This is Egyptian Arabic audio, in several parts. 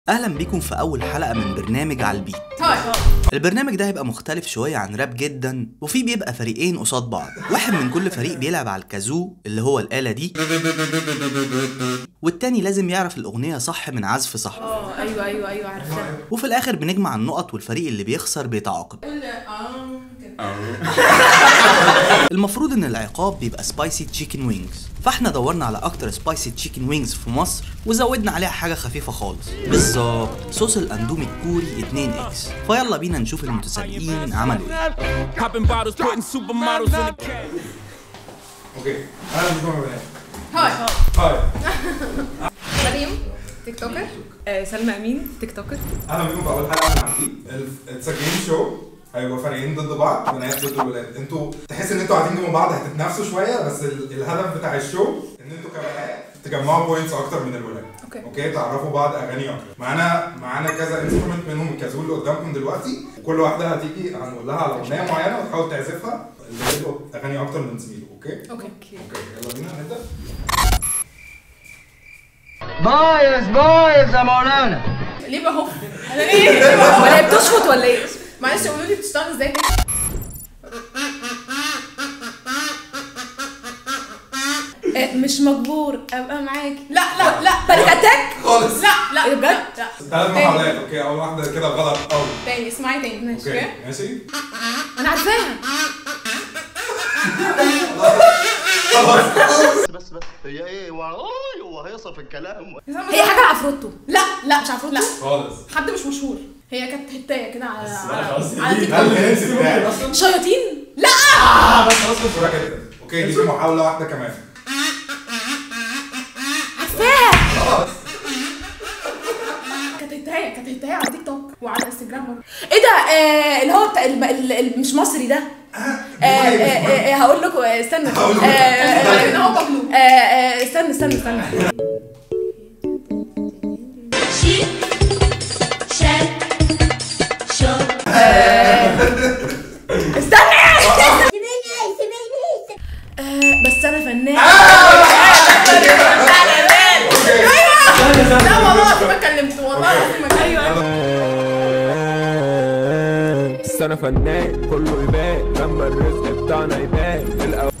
اهلا بيكم في اول حلقه من برنامج على البيت هاي البرنامج ده هيبقى مختلف شويه عن راب جدا وفيه بيبقى فريقين قصاد بعض واحد من كل فريق بيلعب على الكازو اللي هو الاله دي والتاني لازم يعرف الاغنيه صح من عزف صح اه ايوه ايوه ايوه عرفتها وفي الاخر بنجمع النقط والفريق اللي بيخسر بيتعاقب قول اه كده. المفروض ان العقاب بيبقى سبايسي تشيكن وينجز فاحنا دورنا على اكتر سبايسي تشيكن وينجز في مصر وزودنا عليها حاجه خفيفه خالص بالظبط صوص الاندومي الكوري 2 اكس فيلا بينا نشوف المتسابقين عملوا ايه Popping bottles, putting supermodels in the cage. اوكي اهلا بكم يا بنات هاي هاي مريم تيك توكر آه، سلمى امين تيك توكر اهلا بكم في اول حلقه من عندي اتس ا جيم شو هيبقى فريقين ضد بعض بنات ضد ولاد انتوا تحس ان انتوا قاعدين جنب بعض هتتنافسوا شويه بس ال- الهدف بتاع الشو ان انتوا كبنات تجمعوا بوينتس اكتر من الولاد اوكي اوكي تعرفوا بعض اغاني اكتر معانا معانا كذا انسترومنت منهم الكازول اللي قدامكم دلوقتي وكل واحده هتيجي هنقول لها على اغنيه معينه وتحاول تعزفها اللي يبقوا اغاني اكتر من زميله اوكي اوكي اوكي يلا بينا نبدا بايظ بايظ يا مولانا ليه بهف انا ليه ليه بهف؟ ولا هي بتشفط ولا ايه معلش قولوا لي بتشتغل ازاي كده آه، مش مجبور ابقى معاكي لا لا لا بالك اتاك خالص لا لا إيه بجد لا ثلاث محاولات اوكي اول واحده كده غلط قوي تاني اسمعي تاني ماشي اوكي اوكي ماشي انا عارفاها بس بس هي ايه هو هو هيصل في الكلام هي حاجه عفروتو لا لا مش عفروتو لا خالص حد مش مشهور هي كانت هتايه كده على خلاص على على تيك ده توك الهنس بتاعي شياطين لا اه بس خلاص مش وراك كده اوكي دي محاولة واحدة كمان عارفاها خلاص كانت هتايه كانت هتايه على تيك توك وعلى انستجرام برضه ايه ده آه اللي هو بتاع الم- ال- ال- مش مصري ده آه آه آه آه هقول لكم آه، استنى هقول لكم. آه، آه، ان هو بابلو آه، آه، استنى استنى استنى شيك شاك شوك استنى آه، بس انا فنان لا والله العظيم ما كلمت والله العظيم ما كلمت بس انا فنان كله يبان لما الرزق بتاعنا يبان في الاول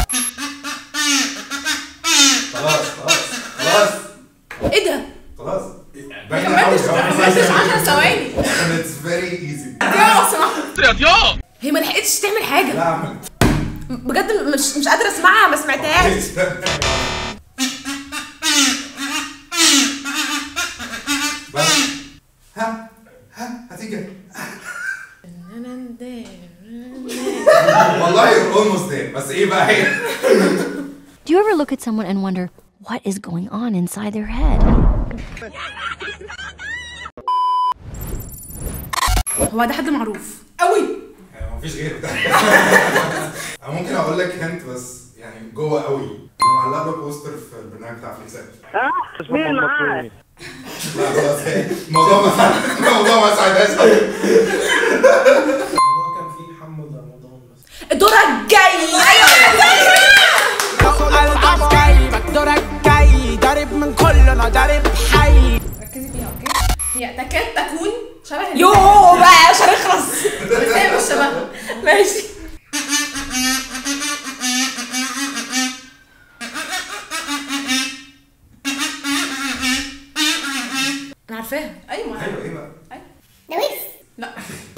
خلاص خلاص خلاص ايه ده؟ خلاص ما كملتش ما كملتش 10 ثواني اتس فيري ايزي يا لو سمحت هي ما لحقتش تعمل حاجه لا اعمل بجد مش مش قادره اسمعها ما سمعتهاش بس ها ها هتيجي والله you're almost there بس ايه بقى هي Do you ever look at someone and wonder what is going on inside their head? هو ده حد معروف قوي يعني مفيش غيره انا ممكن اقول لك هنت بس يعني جوه قوي انا معلق له بوستر في البرنامج بتاع فليكسات مين معاك؟ لا خلاص هي الموضوع ما الموضوع ما ساعدهاش قوي الموضوع كان فيه محمد رمضان بس دورك جاي قلبك جايبك دورك جاي ضارب من كله انا ضارب حي ركزي فيها اوكي هي تكاد تكون شبه يو بقى عشان اخلص بس هي مش شبهها ماشي انا عارفاها ايوه ايوه ايه بقى لا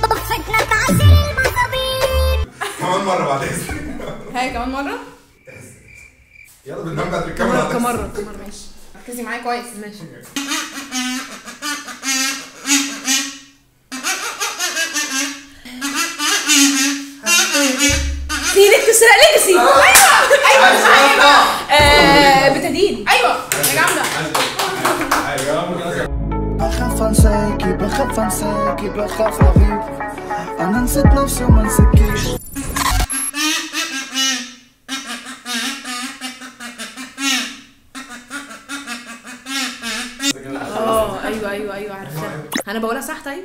كمان مره بعد اذنك هاي كمان مره يلا بالنمبر بتاعت كمان الكاميرا كمان مره كمان ماشي ركزي معايا كويس ماشي سيرك تسرق ليجاسي ايوه ايوه آه، بتدين ايوه يا جامده ايوه بخاف انساكي بخاف انساكي بخاف اغيب انا نسيت نفسي وما نسيتكيش اه ايوه ايوه ايوه عارفاها انا بقولها صح طيب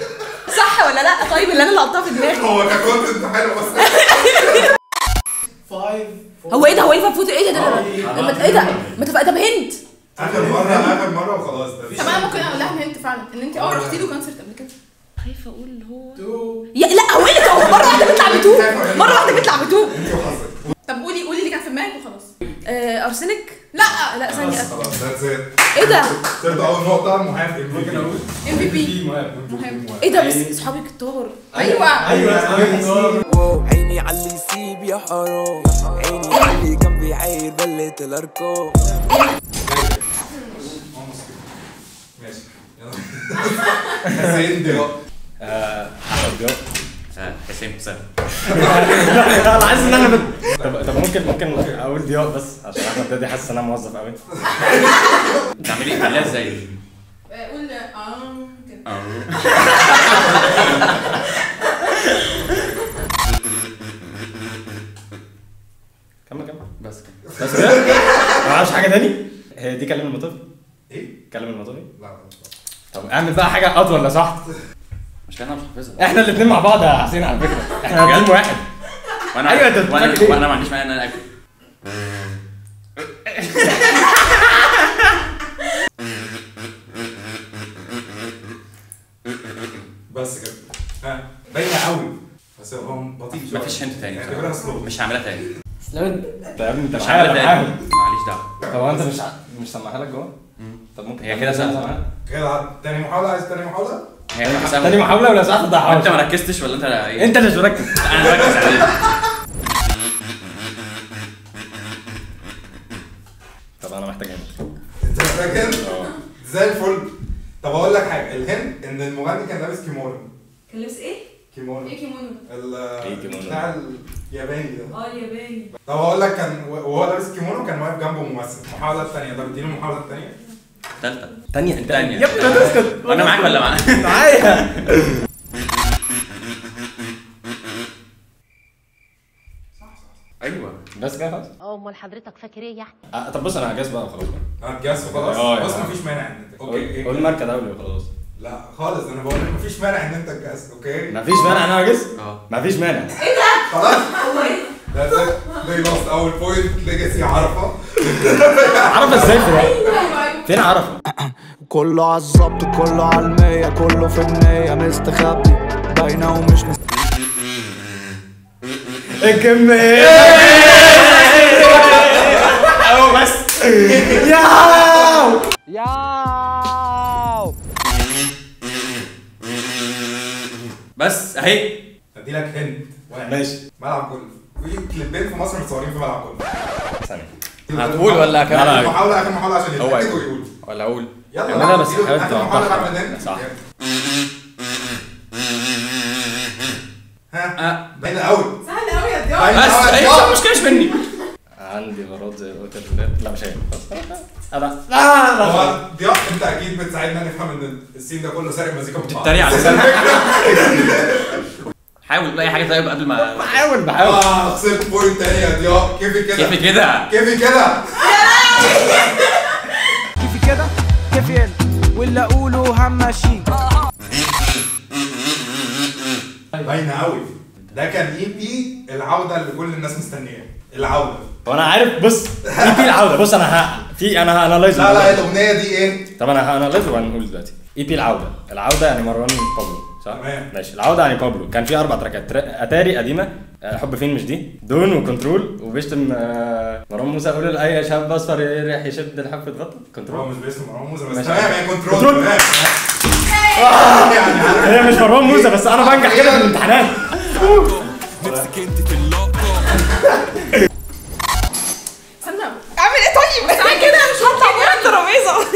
صح ولا لا طيب اللي انا لقطتها في دماغي هو ككونتنت حلو بس فايف هو ايه ده هو ينفع فوت ايه ده ده ده- ده- ايه ده ما تبقى طب هند اخر مره اخر مره وخلاص ده طب انا ممكن اقول لها هند فعلا ان انت اه رحتي له كونسرت قبل كده خايفه اقول اللي هو تو يا لا هو ايه ده هو مره واحده بيطلع بتوب مره واحده بيطلع بتوب انت وحظك طب قولي قولي اللي كان في دماغك وخلاص آه ارسنك لا لا بس ثانيه خلاص ذاتس ات ايه ده صرت اول نقطه مهاب ممكن اقول ام في بي مهم ايه ده بس صحابي كتار ايوه ايوه عيني على اللي يسيب يا حرام عيني على اللي كان بيعاير بلة الارقام ماشي يلا حسين ضياء احمد ضياء حسين حسام انا حاسس ان انا بت... طب طب ممكن ممكن اقول ضياء بس عشان احمد دادي حاسس ان انا موظف قوي تعملي تعمليها ازاي؟ قول اه كده كمل كمل بس كده بس كده ما اعرفش حاجه تاني هي دي كلام المطر ايه؟ كلام المطر لا لا طب اعمل بقى حاجه اطول لو صح مش كده انا مش حافظها احنا الاثنين مع بعض يا حسين على فكره احنا تيم واحد وانا أيوة، أنت وانا بتفكر إيه؟ وانا ما عنديش مانع ان انا اكل بس كده ها باينه قوي بس هو بطيء شويه مفيش هنت تاني اعتبرها سلو مش هعملها تاني انت يا ابني انت مش معايا ولا هعملها معاهم تاني معليش دعوه هو انت مش ع- مش سامعها لك جوه طب ممكن هي كده سهلة. سامعها؟ كده تاني محاولة عايز تاني محاولة؟ هي كده سهلة. تاني محاولة ولا ساعات تضيعها انت ما ركزتش ولا انت ايه؟ انت اللي مش مركز انا مركز عليك طب انا محتاج هنا انت فاكر؟ زي الفل طب اقول لك حاجة الهند ان المغني كان لابس كيمونو كان لابس ايه؟ كيمونو ايه كيمونو؟ ال ايه كيمونو؟ بتاع الياباني ده اه الياباني طب اقول لك كان وهو لابس كيمونو كان واقف جنبه ممثل المحاولة الثانية طب اديله المحاولة الثانية تالتة تانية الثانية يا ابني ما تسكت وانا معاك ولا معاك؟ معايا ايوه بس كده خلاص اه امال حضرتك فاكر ايه يعني آه، طب بص انا هجاز بقى وخلاص بقى هتجاز خلاص اه، بص اه. مفيش مانع ان انت اوكي قول إيه قول كده؟ ماركة دولي وخلاص لا خالص انا بقول لك مفيش مانع ان انت تجاز اوكي مفيش مانع انا هجاز اه مفيش مانع خلاص هو ايه؟ That's it. They lost اول بوينت ليجاسي عرفة عرفة ازاي في ايوه ايوه فين عرفة كله عالظبط كله عالمية كله في النية مستخبي باينة ومش مست... الكمية اهو بس ياو ياو بس اهي ادي لك هند واحد ماشي ملعب كله في كليبين في مصر متصورين في ملعب كله ثانية هتقول ولا لا، لا. اخر محاولة اخر محاولة عشان هو يتأكد هيقول. ويقول ولا اقول يلا اعملها بس اديله حاول آخر محاولة توضحها. بعد هند صح. ها باينة قوي سهل قوي يا ضياء باينة بس قوي يا اهي ضياء. صح، مشكلة مش مني عندي غراض زي قلت الولاد لا مش هي خلاص خلاص انا لا لا هو ضياء انت اكيد بتساعدنا نفهم ان السين ده كله سارق مزيكا من بعض. بتتريق على سنة حاول تلاقي حاجة طيب قبل ما بحاول بحاول اه خسرت بوينت تاني يا ضياء كيفي كده كيف كده كيفي كده كيفي كده كيفي يلا واللي اقوله همشي باينة قوي ده كان اي بي العودة اللي كل الناس مستنياه العودة هو انا عارف بص في في العوده بص انا ه... في انا هانلايز لا لا الاغنية دي ايه؟ طب انا هانلايز وهنقول دلوقتي اي بي العوده العوده يعني مروان بابلو صح تمام. ماشي العوده يعني بابلو كان في اربع تراكات تر- اتاري قديمه آه، حب فين مش دي دون وكنترول وبيشتم آه، مروان موسى يقول لاي شاب اصفر يريح يشد الحب تغطى هو كنترول مش باسم مروان موسى بس ماشي. تمام يعني كنترول كنترول. تمام تمام. يعني عارف هي مش مروان موسى بس انا بنجح كده في الامتحانات نفسك انت في اللقطة استنى اعمل ايه طيب بس انا كده مش هطلع بره الترابيزه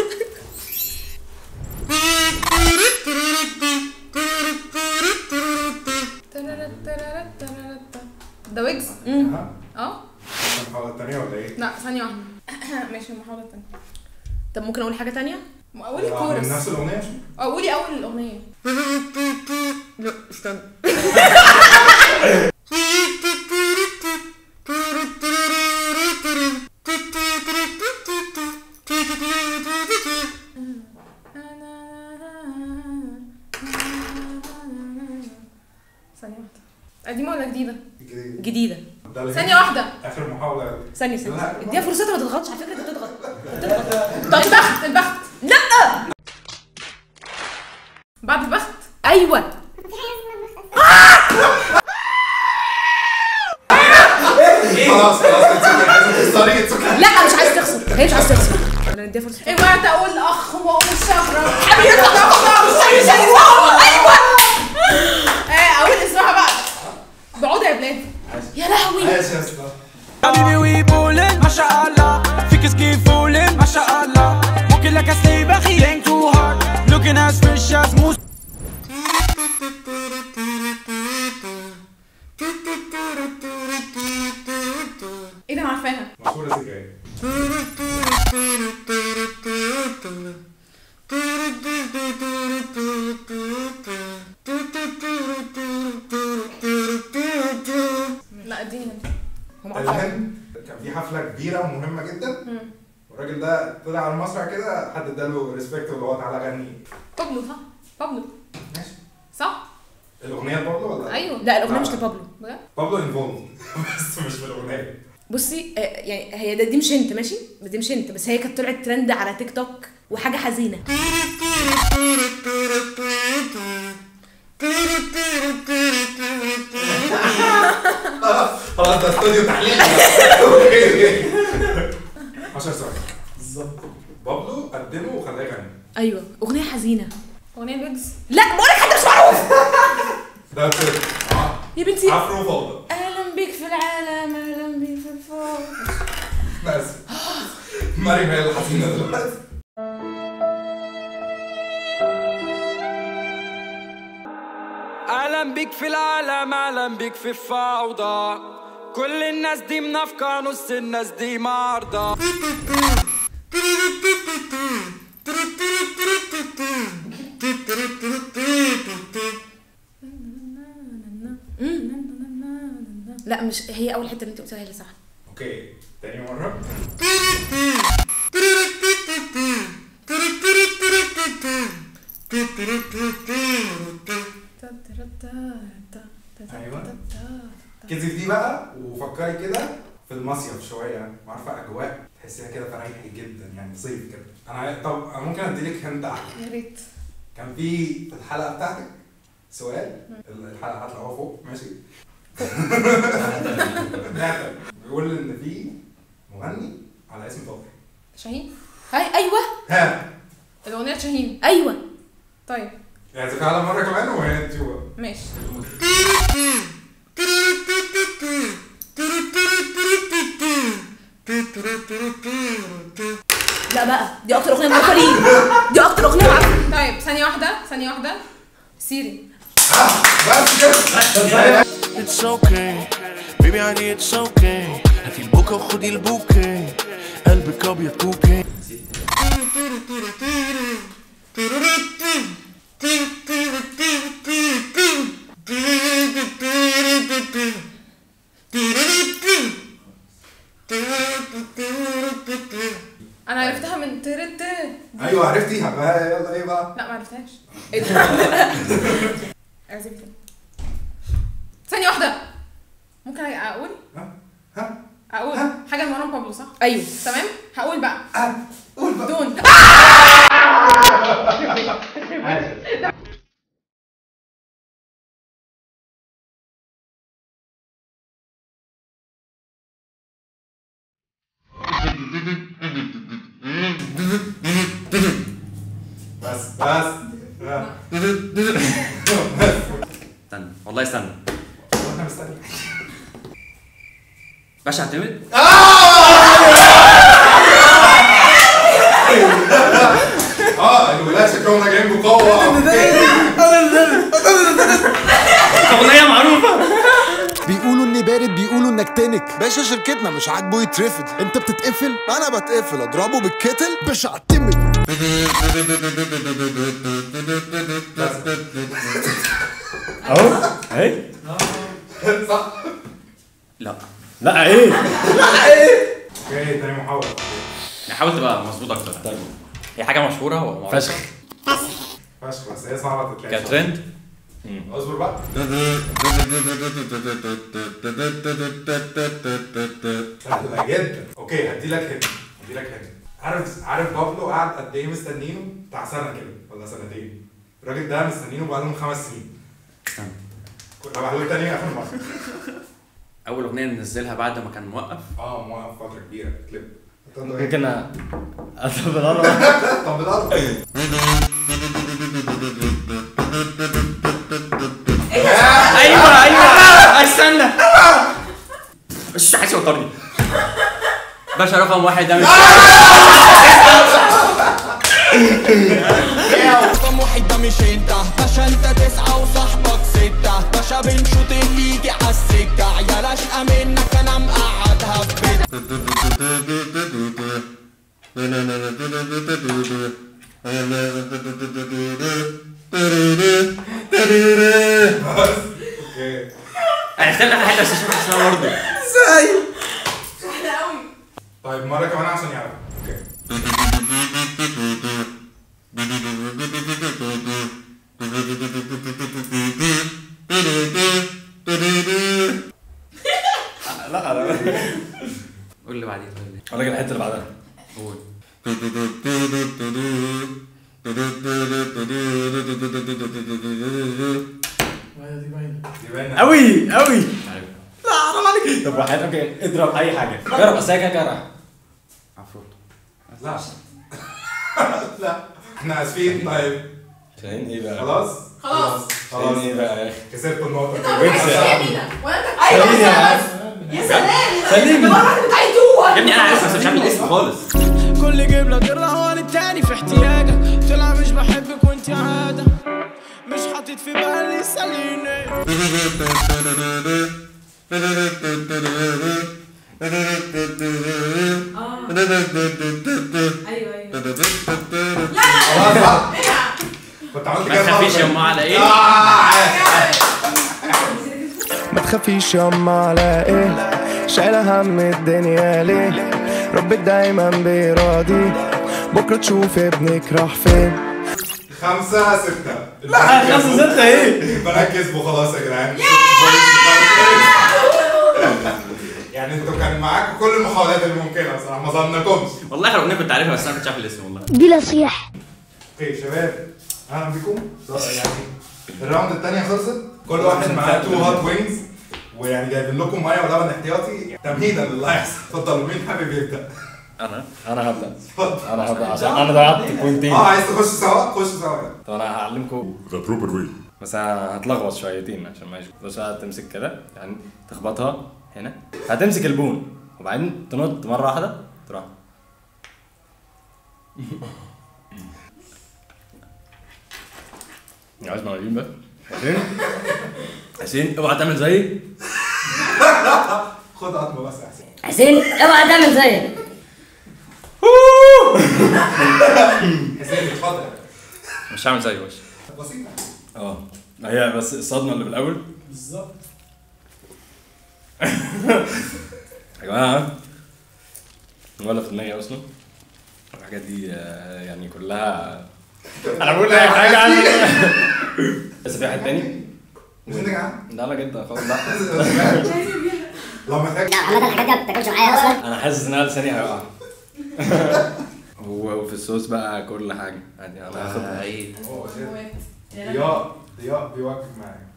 ده ويجز ها؟ اه المحاولة التانية ولا ايه؟ لا ثانية واحدة ماشي المحاولة التانية طب ممكن اقول حاجة تانية؟ قولي من الكورس نفس الأغنية شو؟ اه قولي أول الأغنية لا استنى ثانية واحدة قديمة ولا جديدة؟ جديد. جديدة ده الهند. ثانية واحدة آخر محاولة يلا. ثانية ثانية لا. اديها فرصتها ما تضغطش على فكرة انت بتضغط بتضغط طب البخت البخت لا بعد البخت ايوه خلاص خلاص اتس اوكي عايزة تخسري اتس اوكي لا مش عايز تخسر هي مش عايز تخسر انا اديها فرصة اوعى تقول اخ واقول شهرة حبيبي مش ايوه ايه اقول اسمها بقى بعودة يا بلاد يا لهوي ماشي يا اسطى حبيبي ويبولن ما شاء الله فيك سكيفولن ما شاء الله ممكن لك اسلي بخي think too hard looking as fresh as moose ايه ده انا عارفاها مشهورة سجاير لا اديني هنا هم الهند كان في حفلة كبيرة ومهمة جدا والراجل ده طلع على المسرح كده حد اداله ريسبكت اللي هو تعالى غني بابلو صح بابلو ماشي صح الأغنية لبابلو ولا؟ ايوه لا الاغنيه مش لبابلو بجد بابلو انفولد بس مش في الأغنية بصي آه، يعني هي ده دي مش انت ماشي بس دي مش انت بس هي كانت طلعت ترند على تيك توك وحاجه حزينه خلاص ده استوديو تحليل اوكي 10 ثواني بالظبط بابلو قدمه وخلاه يغني ايوه اغنيه حزينه اغنيه ويجز لا بقول لك حد مش معروف ده كده يا بنتي عفرو فوضى اهلا بيك في العالم اهلا بيك في الفوق بس مريم هي الحزينة دلوقتي اهلا بيك في العالم اهلا بيك في الفوضى كل الناس دي منافقة نص الناس دي مرضى لا مش هي اول حته اللي انت قلتها هي اللي صح اوكي تاني مرة ايوه كذب دي بقى وفكري كده في المصيف شويه وعارفه اجواء تحسيها كده فريحي جدا يعني صيف كده انا عايز- طب أنا ممكن اديلك هند احلى يا ريت كان في في الحلقه بتاعتك سؤال الحلقه هتلاقوها فوق ماشي نعتب. بيقول ان في مغني على اسم طاهر شاهين هاي ايوه ها الاغنيه شاهين ايوه طيب اعزف على مره كمان وهي تشوف ماشي لا بقى دي اكتر اغنيه معروفه ليه دي اكتر اغنيه معروفه طيب ثانيه واحده ثانيه واحده سيري بس كده It's okay baby يعني it's okay هاتي البوكا وخدي البوكي قلبك ابيض كوكي انا عرفتها من ترت ايوه عرفتيها بقى يلا ايه بقى لا ما عرفتهاش ايه ده اعزف تاني. ثانيه واحده ممكن اقول ها اقول حاجه لمروان بابلو صح ايوه تمام هقول بقى قول بقى دون بس بس استنى والله استنى انا مستني باشا اعتمد اه الولاد شكلهم راجعين بقوه اغنيه معروفه بيقولوا اني بارد بيقولوا انك تنك باشا شركتنا مش عاجبه يترفد انت بتتقفل انا بتقفل اضربه بالكتل مش هعتمد اهو اهي صح لا لا ايه اوكي تاني محاولة يعني حاول تبقى مظبوط اكتر طيب هي حاجه مشهوره ومعروفة. فشخ فشخ بس هي صعبة تتلاقي كانت ترند اصبر بقى سهلة جدا اوكي هدي لك هنا هدي لك هنا عارف عارف بابلو قعد قد ايه مستنينه بتاع سنة كده ولا سنتين الراجل ده مستنينه بقالهم خمس سنين كنت هقول تاني اخر مرة اول اغنيه ننزلها بعد ما كان موقف اه موقف فترة كبيرة كليب ممكن اطلب الارض طب الارض ايوه ايوه استنى بس عايز يوترني باشا رقم واحد ده مش رقم واحد ده مش انت باشا انت تسعة وصاحبك ستة باشا بنشوط اللي يجي عالسكة عيال اشقى منك انا مقعدها في بيت اوكي هنختار اخر حاجه بس مش فاكر اسمها برضه ازاي؟ سهلة قوي طيب مرة كمان عشان يعرف اوكي لا لا قول اللي بعدين قول لي اقول لك الحته اللي بعدها قول دي باينة قوي قوي لا حرام عليك طب واحد اوكي اضرب اي حاجه جرب بس هي كده كده راح. عفروت لا لا احنا اسفين طيب شاهين ايه بقى؟ خلاص خلاص. خلاص شاهين ايه بقى يا اخي؟ كسبت النقطة انت عملت وينسى. ايه يا مينا؟ ولا انت ايوه سليم يا عم. يا سلام سليم. مرة واحدة بتعيدوها يا ابني انا عارف بس مش عامل اسم خالص كل جبلة ترضى هو التاني في احتياجك طلع مش بحبك وانت عادة مش حاطط في بالي سليني ايوه ايوه خلاص بقى كنت عملت ما كده تخافيش يا مرة ام على ايه ما تخافيش ياما على ايه شايلة هم الدنيا ليه ربك دايما بيراضي بكرة تشوف ابنك راح فين خمسة ستة لا خمسة ستة ايه؟ البنات كسبوا خلاص يا جدعان يعني انتوا كان معاكم كل المحاولات اللي ممكنة بصراحة ما ظنكمش والله اخر اغنيه كنت عارفها بس انا ما كنتش عارف الاسم والله دي نصيحة اوكي شباب اهلا بكم يعني الراوند الثانية خلصت كل واحد معاه تو هات وينجز ويعني جايبين لكم ميه ولبن احتياطي تمهيدا للي هيحصل اتفضلوا مين حابب يبدا؟ انا انا هبدا انا هبدا عشان انا ضيعت بوينتين اه عايز تخش سوا خش سوا طب انا هعلمكم ذا بروبر واي بس انا هتلخبط شويتين عشان ما بس هتمسك كده يعني تخبطها هنا هتمسك البون وبعدين تنط مره واحده تروح عايز موالين بقى حسين حسين اوعى تعمل زيي خد قطمه بس يا حسين حسين اوعى تعمل زيك حسين اتفضل مش هعمل زيه وش بسيطه اه هي بس الصدمه اللي في الاول بالظبط يا جماعه ولا في دماغي اصلا الحاجات دي آه، يعني كلها انا بقول اي حاجه عن بس في واحد تاني مش انت جعان؟ لا لا جدا خالص لا لو محتاج لا عامة الحاجات دي ما بتاكلش معايا اصلا انا حاسس ان انا لساني هيقع هو وفي الصوص بقى كل حاجه عادي انا هاخد ايه اوه شيت ضياء ضياء بيوقف معايا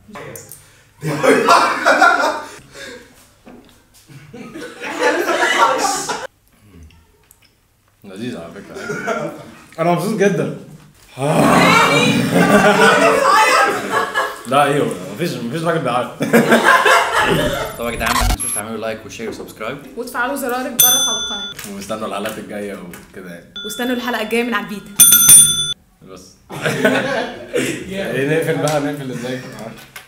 لذيذ على فكره انا مبسوط جدا لا ايوه مفيش مفيش راجل بيعيط طبعا يا جدعان ما تنسوش تعملوا لايك وشير وسبسكرايب وتفعلوا زرار الجرس على القناة ومستنوا الحلقات الجايه وكده يعني واستنوا الحلقة الجاية من على البيتا بس ايه نقفل بقى نقفل ازاي؟